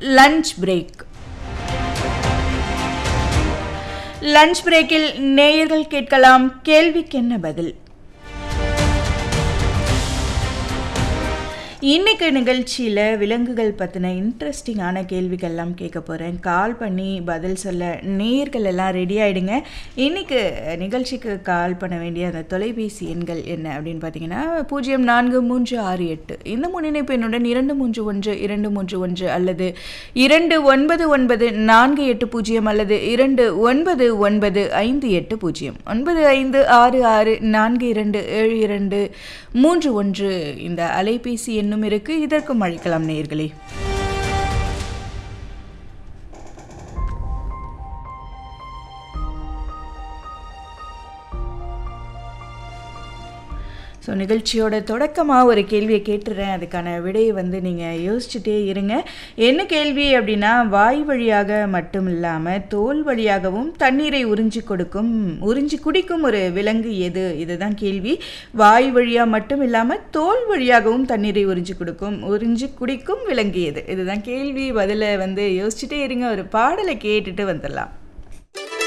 lunch break lunch பிரேக்கில் நேயர்கள் கேட்கலாம் கேள்விக்கென்ன பதில் இன்னைக்கு நிகழ்ச்சியில் விலங்குகள் பற்றின இன்ட்ரெஸ்டிங்கான கேள்விகள்லாம் கேட்க போகிறேன் கால் பண்ணி பதில் சொல்ல நேர்கள் எல்லாம் ரெடி ஆகிடுங்க இன்னைக்கு நிகழ்ச்சிக்கு கால் பண்ண வேண்டிய அந்த தொலைபேசி எண்கள் என்ன அப்படின்னு பார்த்தீங்கன்னா பூஜ்ஜியம் நான்கு மூன்று ஆறு எட்டு இந்த முன்னிணைப்பு எண்ணுடன் இரண்டு மூன்று ஒன்று இரண்டு மூன்று ஒன்று அல்லது இரண்டு ஒன்பது ஒன்பது நான்கு எட்டு பூஜ்ஜியம் அல்லது இரண்டு ஒன்பது ஒன்பது ஐந்து எட்டு பூஜ்ஜியம் ஒன்பது ஐந்து ஆறு ஆறு நான்கு இரண்டு ஏழு இரண்டு மூன்று ஒன்று இந்த அலைபேசி எண்ணும் இருக்கு இதற்கும் அழைக்கலாம் நேயர்களே ஸோ நிகழ்ச்சியோட தொடக்கமாக ஒரு கேள்வியை கேட்டுறேன் அதுக்கான விடையை வந்து நீங்கள் யோசிச்சுட்டே இருங்க என்ன கேள்வி அப்படின்னா வாய் வழியாக மட்டும் இல்லாமல் தோல் வழியாகவும் தண்ணீரை உறிஞ்சி கொடுக்கும் உறிஞ்சி குடிக்கும் ஒரு விலங்கு எது இதுதான் கேள்வி வாய் வழியாக மட்டும் இல்லாமல் தோல் வழியாகவும் தண்ணீரை உறிஞ்சி கொடுக்கும் உறிஞ்சி குடிக்கும் விலங்கு எது இதுதான் கேள்வி பதிலை வந்து யோசிச்சுட்டே இருங்க ஒரு பாடலை கேட்டுட்டு வந்துடலாம்